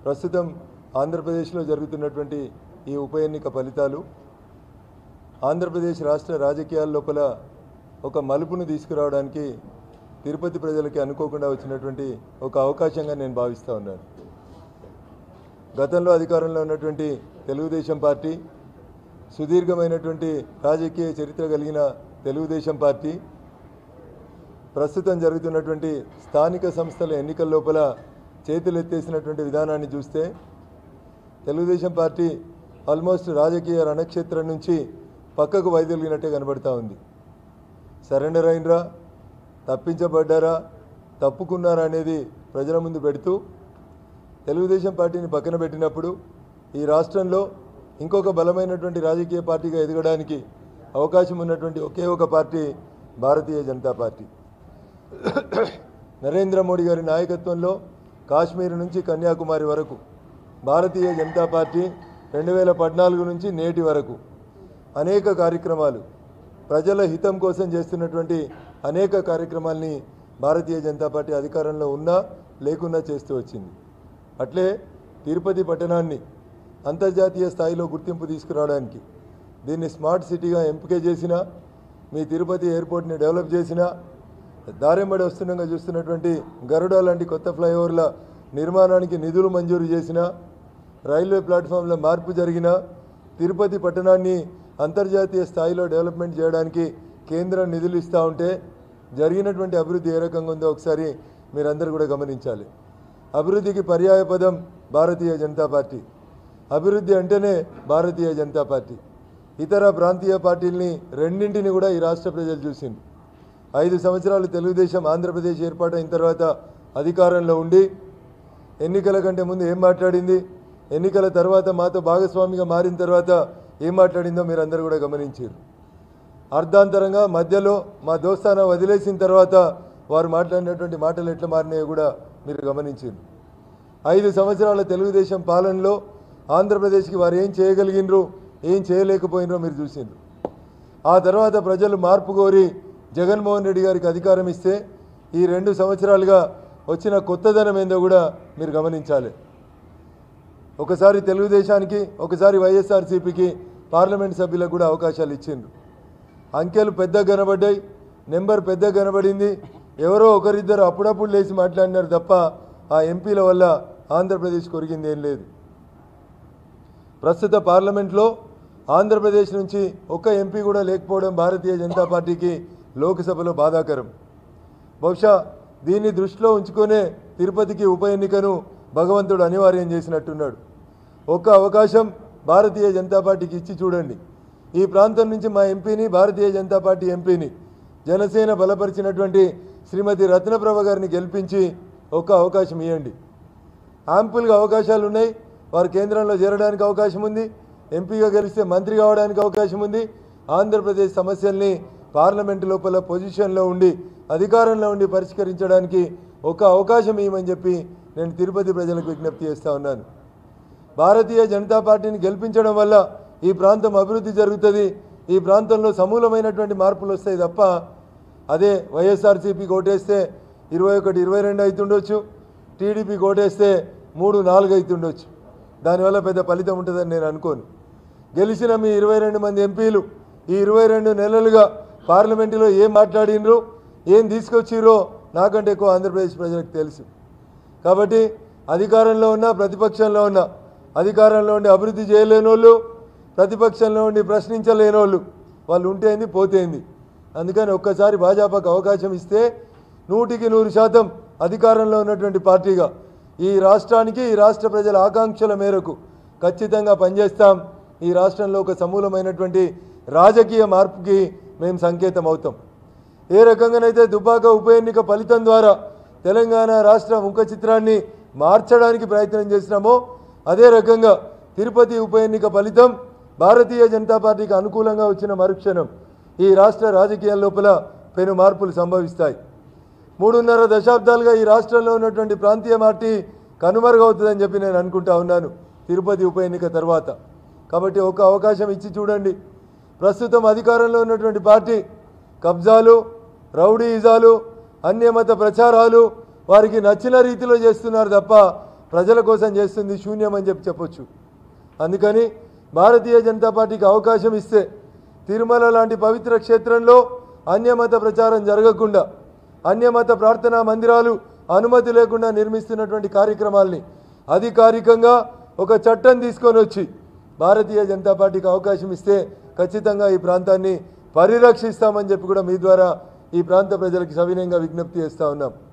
ప్రస్తుతం ఆంధ్రప్రదేశ్లో జరుగుతున్నటువంటి ఈ ఉప ఎన్నిక ఫలితాలు ఆంధ్రప్రదేశ్ రాష్ట్ర రాజకీయాల లోపల ఒక మలుపును తీసుకురావడానికి తిరుపతి ప్రజలకి అనుకోకుండా వచ్చినటువంటి ఒక అవకాశంగా నేను భావిస్తూ ఉన్నాను గతంలో అధికారంలో ఉన్నటువంటి తెలుగుదేశం పార్టీ సుదీర్ఘమైనటువంటి రాజకీయ చరిత్ర కలిగిన తెలుగుదేశం పార్టీ ప్రస్తుతం జరుగుతున్నటువంటి స్థానిక సంస్థల ఎన్నికల లోపల చేతులెత్తేసినటువంటి విధానాన్ని చూస్తే తెలుగుదేశం పార్టీ ఆల్మోస్ట్ రాజకీయ రణక్షేత్రం నుంచి పక్కకు వైదొలిగినట్టే కనబడతా ఉంది సరెండర్ అయినరా తప్పించబడ్డారా తప్పుకున్నారా అనేది ప్రజల ముందు పెడుతూ తెలుగుదేశం పార్టీని పక్కన పెట్టినప్పుడు ఈ రాష్ట్రంలో ఇంకొక బలమైనటువంటి రాజకీయ పార్టీగా ఎదగడానికి అవకాశం ఉన్నటువంటి ఒకే ఒక పార్టీ భారతీయ జనతా పార్టీ నరేంద్ర మోడీ గారి నాయకత్వంలో కాశ్మీర్ నుంచి కన్యాకుమారి వరకు భారతీయ జనతా పార్టీ రెండు వేల పద్నాలుగు నుంచి నేటి వరకు అనేక కార్యక్రమాలు ప్రజల హితం కోసం చేస్తున్నటువంటి అనేక కార్యక్రమాల్ని భారతీయ జనతా పార్టీ అధికారంలో ఉన్నా లేకున్నా చేస్తూ వచ్చింది అట్లే తిరుపతి పట్టణాన్ని అంతర్జాతీయ స్థాయిలో గుర్తింపు తీసుకురావడానికి దీన్ని స్మార్ట్ సిటీగా ఎంపిక చేసిన మీ తిరుపతి ఎయిర్పోర్ట్ని డెవలప్ చేసిన దారెంబడి వస్తుండగా చూస్తున్నటువంటి గరుడ లాంటి కొత్త ఫ్లైఓవర్ల నిర్మాణానికి నిధులు మంజూరు చేసిన రైల్వే ప్లాట్ఫామ్ల మార్పు జరిగిన తిరుపతి పట్టణాన్ని అంతర్జాతీయ స్థాయిలో డెవలప్మెంట్ చేయడానికి కేంద్రం నిధులు ఇస్తూ ఉంటే జరిగినటువంటి అభివృద్ధి ఏ రకంగా ఉందో ఒకసారి మీరందరూ కూడా గమనించాలి అభివృద్ధికి పర్యాయ పదం భారతీయ జనతా పార్టీ అభివృద్ధి అంటేనే భారతీయ జనతా పార్టీ ఇతర ప్రాంతీయ పార్టీల్ని రెండింటిని కూడా ఈ రాష్ట్ర ప్రజలు చూసింది ఐదు సంవత్సరాలు తెలుగుదేశం ఆంధ్రప్రదేశ్ ఏర్పాటైన తర్వాత అధికారంలో ఉండి ఎన్నికల కంటే ముందు ఏం మాట్లాడింది ఎన్నికల తర్వాత మాతో భాగస్వామిగా మారిన తర్వాత ఏం మాట్లాడిందో మీరు అందరూ కూడా గమనించారు అర్ధాంతరంగా మధ్యలో మా దోస్తానా వదిలేసిన తర్వాత వారు మాట్లాడినటువంటి మాటలు ఎట్లా మారినాయో కూడా మీరు గమనించారు ఐదు సంవత్సరాల తెలుగుదేశం పాలనలో ఆంధ్రప్రదేశ్కి వారు ఏం చేయగలిగినరు ఏం చేయలేకపోయినరో మీరు చూసిండ్రు ఆ తర్వాత ప్రజలు మార్పు కోరి జగన్మోహన్ రెడ్డి గారికి అధికారం ఇస్తే ఈ రెండు సంవత్సరాలుగా వచ్చిన కొత్తదనం ఏందో కూడా మీరు గమనించాలి ఒకసారి తెలుగుదేశానికి ఒకసారి వైఎస్ఆర్సీపీకి పార్లమెంట్ సభ్యులకు కూడా అవకాశాలు ఇచ్చిండ్రు అంకెలు పెద్ద కనబడ్డాయి నెంబర్ పెద్ద కనబడింది ఎవరో ఒకరిద్దరు అప్పుడప్పుడు లేచి మాట్లాడినారు తప్ప ఆ ఎంపీల వల్ల ఆంధ్రప్రదేశ్ కొరిగింది ఏం లేదు ప్రస్తుత పార్లమెంట్లో ఆంధ్రప్రదేశ్ నుంచి ఒక్క ఎంపీ కూడా లేకపోవడం భారతీయ జనతా పార్టీకి లోక్సభలో బాధాకరం బహుశా దీన్ని దృష్టిలో ఉంచుకొనే తిరుపతికి ఉప ఎన్నికను భగవంతుడు అనివార్యం చేసినట్టున్నాడు ఒక్క అవకాశం భారతీయ జనతా పార్టీకి ఇచ్చి చూడండి ఈ ప్రాంతం నుంచి మా ఎంపీని భారతీయ జనతా పార్టీ ఎంపీని జనసేన బలపరిచినటువంటి శ్రీమతి రత్నప్రభ గారిని గెలిపించి ఒక్క అవకాశం ఇవ్వండి యాంపుల్గా అవకాశాలు ఉన్నాయి వారు కేంద్రంలో చేరడానికి అవకాశం ఉంది ఎంపీగా గెలిస్తే మంత్రి కావడానికి అవకాశం ఉంది ఆంధ్రప్రదేశ్ సమస్యల్ని పార్లమెంటు లోపల పొజిషన్లో ఉండి అధికారంలో ఉండి పరిష్కరించడానికి ఒక అవకాశం ఇవ్వమని చెప్పి నేను తిరుపతి ప్రజలకు విజ్ఞప్తి చేస్తా ఉన్నాను భారతీయ జనతా పార్టీని గెలిపించడం వల్ల ఈ ప్రాంతం అభివృద్ధి జరుగుతుంది ఈ ప్రాంతంలో సమూలమైనటువంటి మార్పులు వస్తాయి తప్ప అదే వైఎస్ఆర్సీపీకి ఓటేస్తే ఇరవై ఒకటి ఇరవై రెండు అవుతుండొచ్చు టీడీపీకి ఓటేస్తే మూడు నాలుగు అవుతుండొచ్చు దానివల్ల పెద్ద ఫలితం ఉంటుందని నేను అనుకోను గెలిచిన మీ ఇరవై రెండు మంది ఎంపీలు ఈ ఇరవై రెండు నెలలుగా పార్లమెంటులో ఏం మాట్లాడినరు ఏం తీసుకొచ్చిరో నాకంటే ఎక్కువ ఆంధ్రప్రదేశ్ ప్రజలకు తెలుసు కాబట్టి అధికారంలో ఉన్న ప్రతిపక్షంలో ఉన్న అధికారంలో ఉండి అభివృద్ధి చేయలేని వాళ్ళు ప్రతిపక్షంలో ఉండి ప్రశ్నించలేని వాళ్ళు వాళ్ళు ఉంటేంది పోతేంది అందుకని ఒక్కసారి భాజపాకు అవకాశం ఇస్తే నూటికి నూరు శాతం అధికారంలో ఉన్నటువంటి పార్టీగా ఈ రాష్ట్రానికి ఈ రాష్ట్ర ప్రజల ఆకాంక్షల మేరకు ఖచ్చితంగా పనిచేస్తాం ఈ రాష్ట్రంలో ఒక సమూలమైనటువంటి రాజకీయ మార్పుకి మేము సంకేతం అవుతాం ఏ రకంగానైతే దుబ్బాక ఉప ఎన్నిక ఫలితం ద్వారా తెలంగాణ రాష్ట్ర ముఖ చిత్రాన్ని మార్చడానికి ప్రయత్నం చేసినామో అదే రకంగా తిరుపతి ఉప ఎన్నిక ఫలితం భారతీయ జనతా పార్టీకి అనుకూలంగా వచ్చిన మరుక్షణం ఈ రాష్ట్ర రాజకీయాల లోపల పెను మార్పులు సంభవిస్తాయి మూడున్నర దశాబ్దాలుగా ఈ రాష్ట్రంలో ఉన్నటువంటి ప్రాంతీయ పార్టీ కనుమరుగవుతుందని చెప్పి నేను అనుకుంటా ఉన్నాను తిరుపతి ఉప ఎన్నిక తర్వాత కాబట్టి ఒక అవకాశం ఇచ్చి చూడండి ప్రస్తుతం అధికారంలో ఉన్నటువంటి పార్టీ కబ్జాలు రౌడీయిజాలు అన్యమత ప్రచారాలు వారికి నచ్చిన రీతిలో చేస్తున్నారు తప్ప ప్రజల కోసం చేస్తుంది శూన్యం అని చెప్పి చెప్పొచ్చు అందుకని భారతీయ జనతా పార్టీకి అవకాశం ఇస్తే తిరుమల లాంటి పవిత్ర క్షేత్రంలో అన్యమత ప్రచారం జరగకుండా అన్యమత ప్రార్థనా మందిరాలు అనుమతి లేకుండా నిర్మిస్తున్నటువంటి కార్యక్రమాల్ని అధికారికంగా ఒక చట్టం తీసుకొని వచ్చి భారతీయ జనతా పార్టీకి అవకాశం ఇస్తే ఖచ్చితంగా ఈ ప్రాంతాన్ని పరిరక్షిస్తామని చెప్పి కూడా మీ ద్వారా ఈ ప్రాంత ప్రజలకు సవినయంగా విజ్ఞప్తి చేస్తా ఉన్నాం